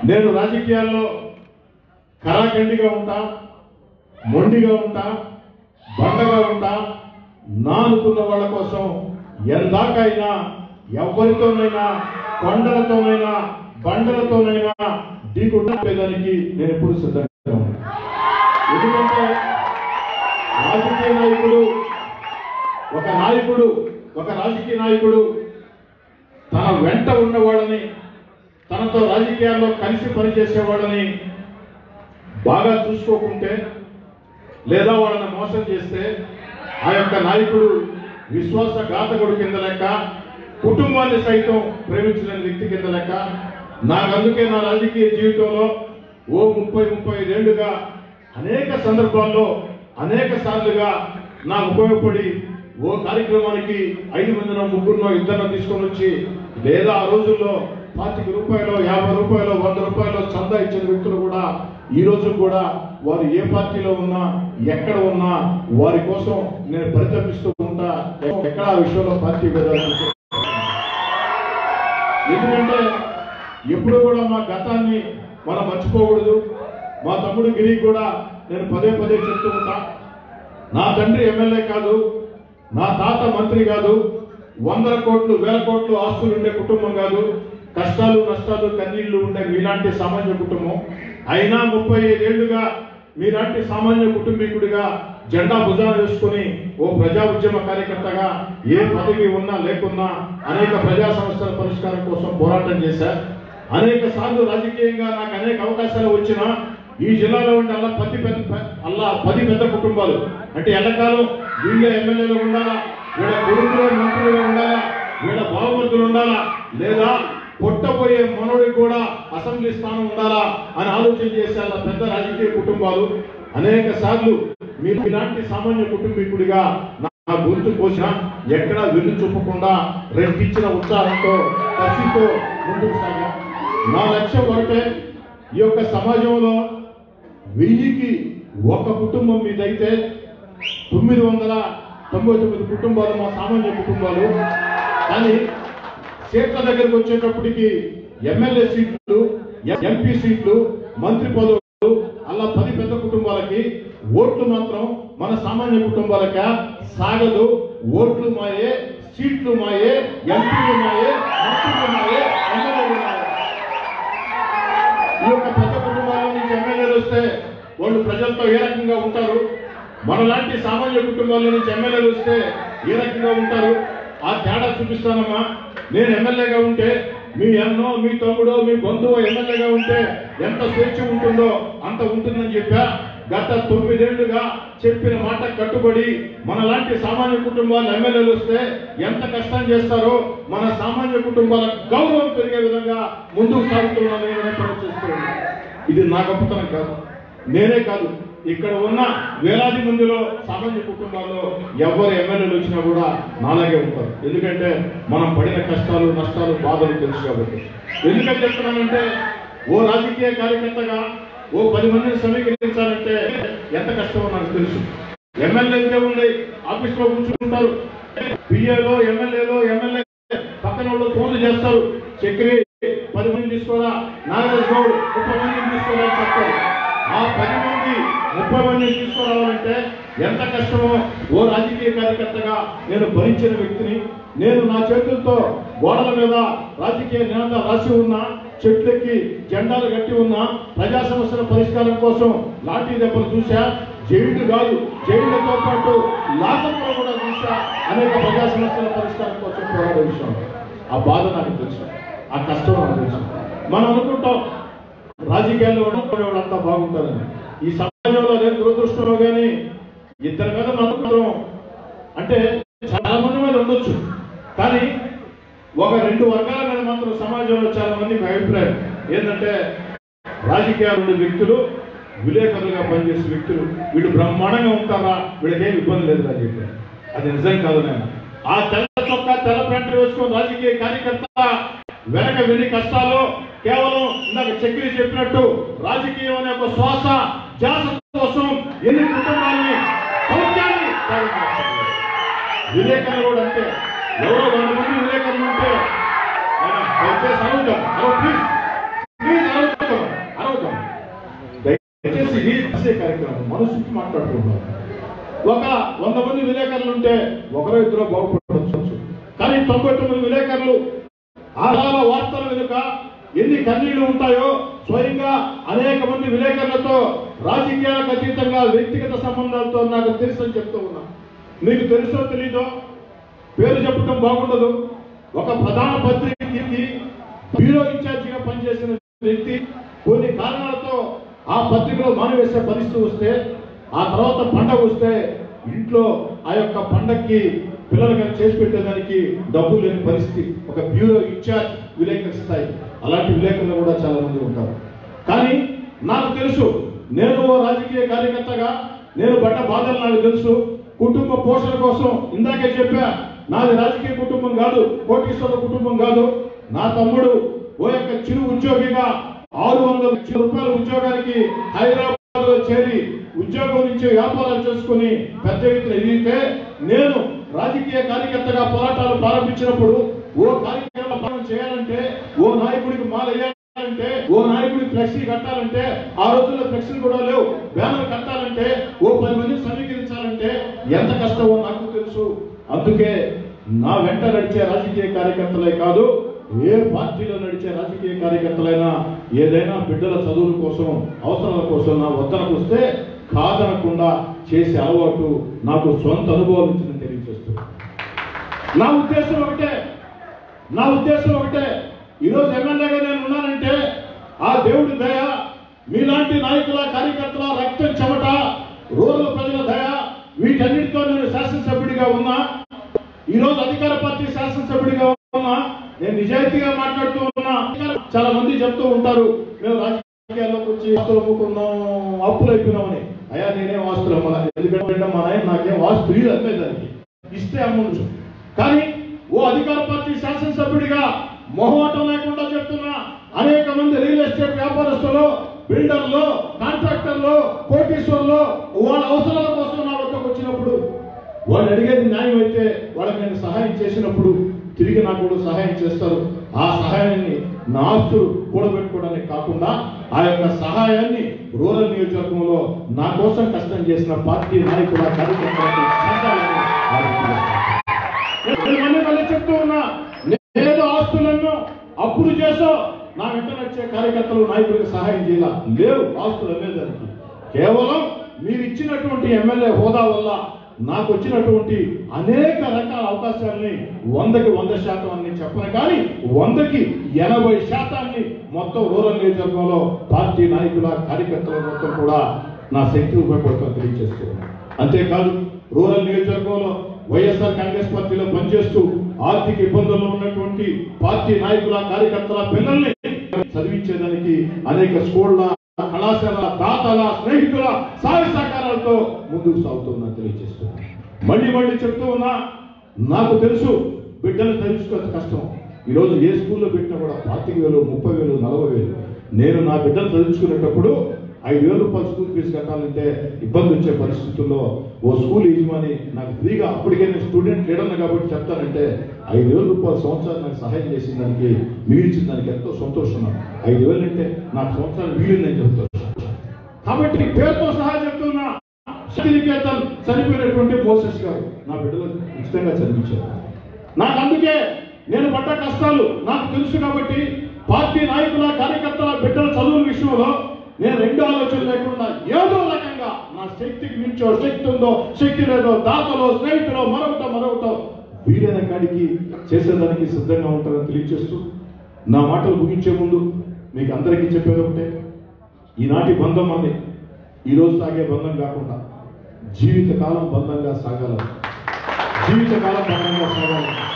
నేను రాజకీయాల్లో కరాఖండిగా ఉంటా మొండిగా ఉంటా బండగా ఉంటా నా అనుకున్న వాళ్ళ కోసం ఎందాకైనా ఎవరితోనైనా కొండలతోనైనా బండలతోనైనా ఢీకొట్టేదానికి నేను ఎప్పుడు సిద్ధంగా ఉన్నాను ఎందుకంటే రాజకీయ నాయకుడు ఒక నాయకుడు ఒక రాజకీయ నాయకుడు తన వెంట ఉన్నవాళ్ళని తనతో రాజకీయాల్లో కలిసి పనిచేసే వాళ్ళని బాగా చూసుకోకుంటే లేదా వాళ్ళని మోసం చేస్తే ఆ యొక్క నాయకుడు విశ్వాసఘాతకుడు కింద లెక్క కుటుంబాన్ని సైతం ప్రేమించిన వ్యక్తి కింద లెక్క నాకు అందుకే నా రాజకీయ జీవితంలో ఓ ముప్పై ముప్పై ఐదేళ్లుగా అనేక సందర్భాల్లో అనేక సార్లుగా నాకు ఉపయోగపడి ఓ కార్యక్రమానికి ఐదు మందినో ముగ్గురునో ఇద్దరినో తీసుకొని వచ్చి లేదా ఆ రోజుల్లో పాతిక రూపాయలు యాభై రూపాయలు వంద రూపాయలు చందా ఇచ్చిన వ్యక్తులు కూడా ఈ రోజు కూడా వారు ఏ పార్టీలో ఉన్నా ఎక్కడ ఉన్నా వారి కోసం నేను పరితపిస్తూ ఉంటా ఎక్కడ ఆ విషయంలో పార్టీ భేదాలు ఎందుకంటే ఎప్పుడు కూడా మా గతాన్ని మనం మర్చిపోకూడదు మా తమ్ముడు గిరి కూడా నేను పదే పదే చెప్తూ ఉంటా నా తండ్రి ఎమ్మెల్యే కాదు నా తాత మంత్రి కాదు వందల కోట్లు వేల కోట్లు ఆస్తులు ఉండే కుటుంబం కాదు కష్టాలు నష్టాలు కన్నీళ్లు ఉండే మీలాంటి సామాన్య కుటుంబం అయినా ముప్పై ఐదేళ్లుగా మీలాంటి సామాన్య కుటుంబీకుడిగా జెండా భుజాన వేసుకుని ఓ ప్రజా ఉద్యమ కార్యకర్తగా ఏ పదవి ఉన్నా లేకున్నా అనేక ప్రజా సమస్యల పరిష్కారం కోసం పోరాటం చేశారు అనేక సార్లు రాజకీయంగా నాకు అనేక అవకాశాలు వచ్చినా ఈ జిల్లాలో ఉండే అలా పది పెద్ద అల్లా పది పెద్ద కుటుంబాలు అంటే ఎల్లకాలం వీళ్ళే ఎమ్మెల్యేలు ఉండాలా వీళ్ళ కొడుకులే మంత్రులుగా ఉండాలా వీళ్ళ బావమతులు ఉండాలా లేదా పుట్టబోయే మనోడికి కూడా అసెంబ్లీ స్థానం ఉండాలా అని ఆలోచన చేసే అలా పెద్ద రాజకీయ కుటుంబాలు అనేక సార్లు మీరు ఇలాంటి సామాన్య కుటుంబీకుడిగా నా గొంతు కోసిన ఎక్కడా వెన్ను చూపకుండా రెట్టించిన ఉత్సాహంతో కసితో ముందుకు సాగా నా లక్ష్యం ఒకటే ఈ యొక్క సమాజంలో వెయ్యికి ఒక కుటుంబం మీదైతే తొమ్మిది వందల తొంభై తొమ్మిది కుటుంబాలు మా సామాన్య కుటుంబాలు కానీ సీట్ల దగ్గరకు వచ్చేటప్పటికి ఎమ్మెల్యే సీట్లు ఎంపీ సీట్లు మంత్రి పదవులు అలా పది పెద్ద కుటుంబాలకి ఓట్లు మాత్రం మన సామాన్య కుటుంబాలక సాగదు ఓట్లు మాయే సీట్లు మాయే ఎంపీలు మాయే మంత్రులు మాయే ఎమ్మెల్యేలు మాయే ఈ యొక్క పెద్ద కుటుంబాల నుంచి ఎమ్మెల్యేలు వస్తే వాళ్ళు ప్రజలతో ఏ రకంగా ఉంటారు మనలాంటి సామాన్య కుటుంబాల నుంచి ఎమ్మెల్యేలు వస్తే ఏ రకంగా ఉంటారు ఆ తేడా చూపిస్తానమ్మా నేను ఎమ్మెల్యేగా ఉంటే మీ అన్నో మీ తమ్ముడో మీ బంధువు ఎమ్మెల్యేగా ఉంటే ఎంత స్వేచ్ఛ ఉంటుందో అంత ఉంటుందని చెప్పా గత తొమ్మిదేళ్లుగా చెప్పిన మాట కట్టుబడి మనలాంటి సామాన్య కుటుంబాలు ఎమ్మెల్యేలు వస్తే ఎంత కష్టం చేస్తారో మన సామాన్య కుటుంబాల గౌరవం పెరిగే విధంగా ముందుకు సాగుతున్నాను నేను ప్రయత్నిస్తున్నాను ఇది నా గొప్పతనం కాదు నేనే కాదు ఇక్కడ ఉన్న వేలాది మందిలో సామాన్య కుటుంబాల్లో ఎవరు ఎమ్మెల్యేలు వచ్చినా కూడా నాలాగే ఉంటారు ఎందుకంటే మనం పడిన కష్టాలు నష్టాలు బాధలు తెలుసు కాబట్టి ఎందుకని చెప్తున్నానంటే ఓ రాజకీయ కార్యకర్తగా ఓ పది మందిని సమీకరించాలంటే ఎంత కష్టమో నాకు తెలుసు ఎమ్మెల్యేలకే ఉంది ఆఫీస్ లో కూర్చుంటారు పిఏలో ఎమ్మెల్యేలో ఎమ్మెల్యే పక్కన వాళ్ళు ఫోన్లు చేస్తారు చక్రి పది మంది తీసుకోరా నాగరాజ్ గౌడ్ ముప్పై మందిని తీసుకోరా అని చెప్తారు ఆ పది మంది ముప్పై మందిని తీసుకురావాలంటే ఎంత కష్టమో ఓ రాజకీయ కార్యకర్తగా నేను భరించిన వ్యక్తిని నేను నా చేతులతో గోడల మీద రాజకీయ నినాద రాసి ఉన్న చెట్లెక్కి జెండాలు కట్టి ఉన్న ప్రజా సమస్యల పరిష్కారం కోసం లాఠీ దెబ్బలు చూసా జైలు కాదు జైళ్లతో పాటు లాకప్లో కూడా చూసా అనేక ప్రజా సమస్యల పరిష్కారం కోసం పోరాడే విషయం ఆ బాధ నాకు తెలుసు ఆ కష్టం నాకు తెలుసు మనం అనుకుంటాం రాజకీయాల్లో ఉన్నప్పుడు వాళ్ళంతా బాగుంటారని ఈ సమాజంలో నేను దురదృష్టంలో కానీ ఇద్దరి మీద మాత్రం అంటే చాలా మంది మీద ఉండొచ్చు కానీ ఒక రెండు వర్గాల మీద మాత్రం సమాజంలో చాలా మందికి అభిప్రాయం ఏంటంటే రాజకీయాలు ఉండే వ్యక్తులు విలేకరులుగా పనిచేసే వ్యక్తులు వీళ్ళు బ్రహ్మాండంగా ఉంటారా వీళ్ళకేం ఇబ్బంది లేదు అని చెప్పారు అది నిజం కాదు నేను ఆ తెల్ల చొక్కా తెల్ల పెంట వేసుకుని రాజకీయ కార్యకర్త వెనక వెన్ని కష్టాలు కేవలం ఇందాక చక్రి చెప్పినట్టు రాజకీయం అనే ఒక శ్వాస జాస కోసం ఎన్ని కుటుంబాలని సౌఖ్యాన్ని త్యాగం చేస్తారు. విలేకరులు కూడా అంతే ఎవరో వంద మంది విలేకరులు ఉంటే ఆయన దయచేసి అడుగుతాం అరవ ప్లీజ్ ప్లీజ్ అడుగుతాం పరిచయ కార్యక్రమం మనసుకి మాట్లాడుకుంటున్నాం ఒక వంద మంది విలేకరులు ఉంటే ఒకరో ఇద్దరు బాగుపడవచ్చు కానీ తొంభై తొమ్మిది విలేకరులు ఆధార వార్తల వెనుక ఎన్ని కన్నీళ్లు ఉంటాయో స్వయంగా అనేక మంది విలేకరులతో రాజకీయాలకు అతీతంగా వ్యక్తిగత సంబంధాలతో నాకు తెలుసని చెప్తూ ఉన్నా మీకు తెలుసో తెలీదో పేరు చెప్పడం బాగుండదు ఒక ప్రధాన పత్రికకి బ్యూరో ఇన్ఛార్జిగా పనిచేసిన వ్యక్తి కొన్ని కారణాలతో ఆ పత్రికలో మానివేసే పరిస్థితి వస్తే ఆ తర్వాత పండగ వస్తే ఇంట్లో ఆ యొక్క పండగకి పిల్లలకి చేసి పెట్టేదానికి డబ్బులు లేని పరిస్థితి ఒక బ్యూరో ఇన్ఛార్జ్ విలేకరు స్థాయి అలాంటి విలేకరులు కూడా చాలా మంది ఉంటారు కానీ నాకు తెలుసు నేను ఓ రాజకీయ కార్యకర్తగా నేను పడ్డ బాధలు నాకు తెలుసు కుటుంబ పోషణ కోసం ఇందాకే చెప్పా నాది రాజకీయ కుటుంబం కాదు కోటీశ్వర కుటుంబం కాదు నా తమ్ముడు ఓ యొక్క చిరు ఉద్యోగిగా ఆరు వందల లక్షల రూపాయల ఉద్యోగానికి హైదరాబాద్ లో చేరి ఉద్యోగం నుంచి వ్యాపారాలు చేసుకుని పెద్ద ఎత్తున ఎదిగితే నేను రాజకీయ కార్యకర్తగా పోరాటాలు ప్రారంభించినప్పుడు ఓ కార్యక్రమం ప్రారంభం చేయాలంటే ఓ నాయకుడికి మాల వేయాలంటే ఓ నాయకుడికి ఫ్లెక్సీ కట్టాలంటే ఆ రోజుల్లో ఫ్లెక్సీలు కూడా లేవు బ్యానర్ కట్టాలంటే ఓ పది మంది సమీకరించాలంటే ఎంత కష్టమో నాకు తెలుసు అందుకే నా వెంట నడిచే రాజకీయ కార్యకర్తలే కాదు ఏ పార్టీలో నడిచే రాజకీయ కార్యకర్తలైనా ఏదైనా బిడ్డల చదువుల కోసం అవసరాల కోసం నా వద్దనకు వస్తే కాదనకుండా చేసే అలవాటు నాకు సొంత అనుభవం నుంచి తెలియజేస్తుంది నా ఉద్దేశం ఒకటే నా ఉద్దేశం ఒకటే ఈరోజు ఎమ్మెల్యేగా నేను ఉన్నానంటే ఆ దేవుడి దయ మీలాంటి నాయకుల కార్యకర్తల రక్తం చెమట రూరల్ ప్రజల దయ వీటన్నిటితో నేను శాసనసభ్యుడిగా ఉన్నా ఈరోజు అధికార పార్టీ శాసనసభ్యుడిగా ఉన్నా నేను నిజాయితీగా మాట్లాడుతూ ఉన్నా చాలా మంది చెప్తూ ఉంటారు మేము రాజకీయాల్లోకి వచ్చి ఆస్తులు అమ్ముకున్నాం అప్పులు అయిపోయినామని అయ్యా నేనేం ఆస్తులు అమ్మలా ఎందుకంటే మా నాయన నాకేం ఆస్తులు లేదు అమ్మేదానికి ఇస్తే అమ్మొచ్చు కానీ ఓ అధికార పార్టీ శాసనసభ్యుడిగా మొహమాటం లేకుండా చెప్తున్నా అనేక మంది రియల్ ఎస్టేట్ వ్యాపారస్తులు బిల్డర్లు కాంట్రాక్టర్లు కోటీశ్వర్లు వాళ్ళ అవసరాల కోసం నా వద్దకు వచ్చినప్పుడు వాళ్ళు అడిగేది న్యాయం అయితే వాళ్ళకి నేను సహాయం చేసినప్పుడు తిరిగి నాకు కూడా సహాయం చేస్తారు ఆ సహాయాన్ని నా ఆస్తులు కూడబెట్టుకోవడానికి కాకుండా ఆ యొక్క సహాయాన్ని రూరల్ నియోజకవర్గంలో నా కోసం కష్టం చేసిన పార్టీ నాయకుల కార్యకర్తలకు చేద్దామని ఆలోచిస్తున్నాను. నేను మళ్ళీ మళ్ళీ చెప్తూ ఉన్నా నేను ఆస్తులను అప్పులు చేసో నా వెంట నడిచే కార్యకర్తలు నాయకులకు సహాయం చేయాల లేవు ఆస్తులు అనేదానికి కేవలం మీరు ఇచ్చినటువంటి ఎమ్మెల్యే హోదా వల్ల నాకు వచ్చినటువంటి అనేక రకాల అవకాశాలని వందకి వంద శాతం అని చెప్పను కానీ వందకి ఎనభై శాతాన్ని మొత్తం రూరల్ నియోజకవర్గంలో పార్టీ నాయకుల కార్యకర్తల మొత్తం కూడా నా శక్తి ఉపయోగపడుతుందని తెలియజేస్తున్నాను అంతేకాదు రూరల్ నియోజకవర్గంలో వైఎస్ఆర్ కాంగ్రెస్ పార్టీలో పనిచేస్తూ ఆర్థిక ఇబ్బందుల్లో ఉన్నటువంటి పార్టీ నాయకుల కార్యకర్తల పిల్లల్ని చదివించేదానికి అనేక స్కూళ్ళ కళాశాల దాతల స్నేహితుల సహాయ సహకారాలతో ముందుకు సాగుతుందని తెలియజేస్తున్నా మళ్ళీ మళ్ళీ చెప్తూ ఉన్నా నాకు తెలుసు బిడ్డలు చదివించుకోవడం కష్టం ఈరోజు ఏ స్కూల్లో పెట్టినా కూడా పాతిక వేలు ముప్పై వేలు నలభై వేలు నేను నా బిడ్డలు చదివించుకునేటప్పుడు ఐదు వేల రూపాయలు స్కూల్ ఫీజు కట్టాలంటే ఇబ్బంది వచ్చే పరిస్థితుల్లో ఓ స్కూల్ యజమాని నాకు ఫ్రీగా అప్పటికే నేను స్టూడెంట్ లీడర్ని కాబట్టి చెప్తానంటే ఐదు వేల రూపాయల సంవత్సరాలు నాకు సహాయం చేసిన దానికి మిగిల్చిన దానికి ఎంతో సంతోషం నాకు. ఐదు వేలు అంటే నాకు సంవత్సరాలు మిగిలిందని చెప్తాను కాబట్టి పేరుతో సహా చెప్తున్నా శక్తినికేతన్ చనిపోయినటువంటి మోసెస్ గారు నా బిడ్డలు ఉచితంగా చదివించారు నాకు అందుకే నేను పడ్డ కష్టాలు నాకు తెలుసు కాబట్టి పార్టీ నాయకుల కార్యకర్తల బిడ్డల చదువుల విషయంలో నేను రెండు ఆలోచనలు లేకుండా ఏదో రకంగా నా శక్తికి మించో శక్తి ఉందో శక్తి లేదో దాతలో స్నేహితులో మరొకటో మరొకటో వీలైన కాడికి చేసేదానికి సిద్ధంగా ఉంటారని తెలియజేస్తూ నా మాటలు ముగించే ముందు మీకు అందరికీ చెప్పేది ఒకటే ఈనాటి బంధం అంది ఈరోజు సాగే బంధం కాకుండా జీవితకాలం బంధంగా సాగాలి జీవితకాలం బంధంగా సాగాలి